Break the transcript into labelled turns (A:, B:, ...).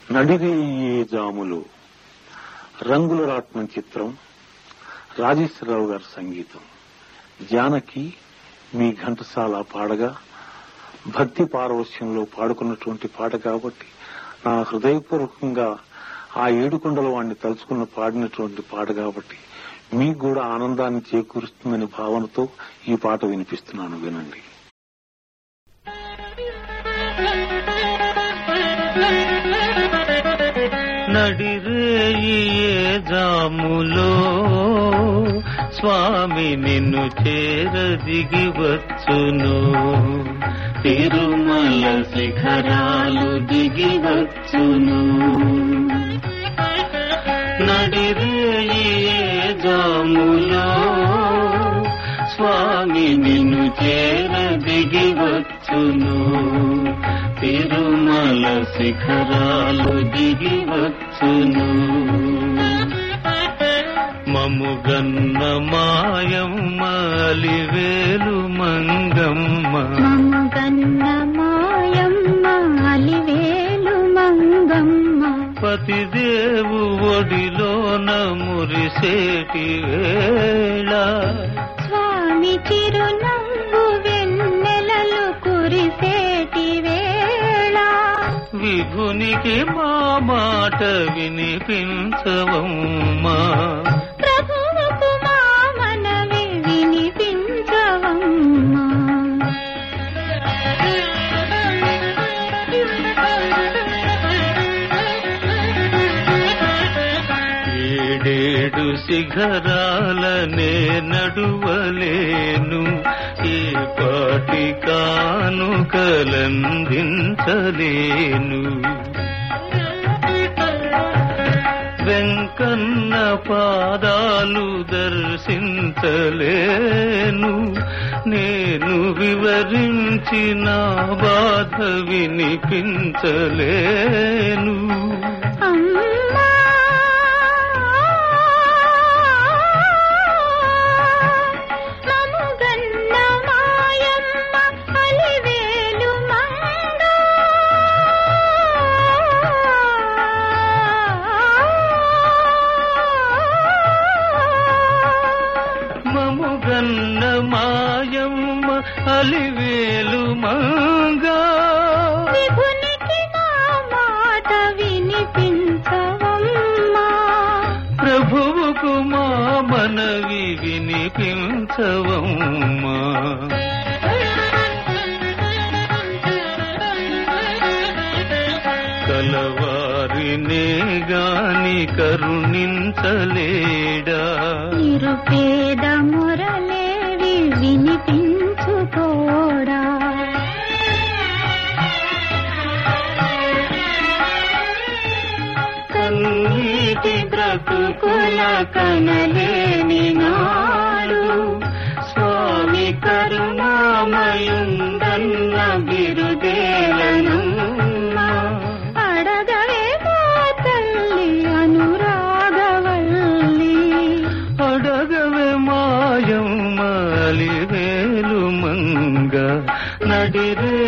A: నడిరేయే జాములు రంగుల రాట్నం చిత్రం రాజేశ్వరరావు గారి సంగీతం జానకి మీ ఘంటసాల పాడగా భక్తి పారవశ్యంలో పాడుకున్నటువంటి పాట కాబట్టి నా హృదయపూర్వకంగా ఆ ఏడుకొండల వాడిని తలుచుకున్న పాడినటువంటి పాట కాబట్టి మీకు కూడా ఆనందాన్ని చేకూరుస్తుందనే భావనతో ఈ పాట వినిపిస్తున్నాను వినండి
B: నడిరేయి ఏ జాములో స్వామి నిన్ను చేరదిగి వచ్చును తిరుమల శిఖరాలు దిగి వచ్చును నడిరేయి ఏ జాములో స్వామి నిన్ను చేరదిగి వచ్చును తిరుమల శిఖరాలు దిగి వచ్చును మముగన్న మాయమ్మ అలివేలు మంగమ్మ
C: మమగన్న మాయమ్మ అలివేలు మంగమ్మ
B: పతిదేవు ఒడిలోన మురిసేటి వేళ
C: స్వామి చిరునవ్వు వెన్నెలలు కురిసేటి వేళ
B: విభునికి మా మాట వినిపించవమ్మా
C: ప్రభువుకు మా మనవి వినిపించవమ్మా
B: ఏడేడు శిఖరాలనే నడువలేను ఏ పాటి కానుకలందించలేను వెంకన్న పాదాలు దర్శించలేను నేను వివరించిన బాధ వినిపించలేను
C: అమ్మా మముగన్న మాయమ్మ అలివేలు మంగ
B: మముగన్న మాయమ్మ అలివేలు మంగా
C: విభునికి నా మాట వినిపించవమ్మా
B: ప్రభువుకు మా మనవి వినిపించవమ్మా కలవారినే గాని కరుణించలేడా
C: నిరుపేద మురళేవి వినిపించుకోడా
B: కన్నీటి బ్రతుకుల కనలేని నాడు స్వామి కరుణామయుందన్న బిరుదేలనమ్మా
C: అడగవే మా తల్లి అనురాగవల్లి
B: అడగవే మాయమ్మాలి వేలు మంగ నడిరే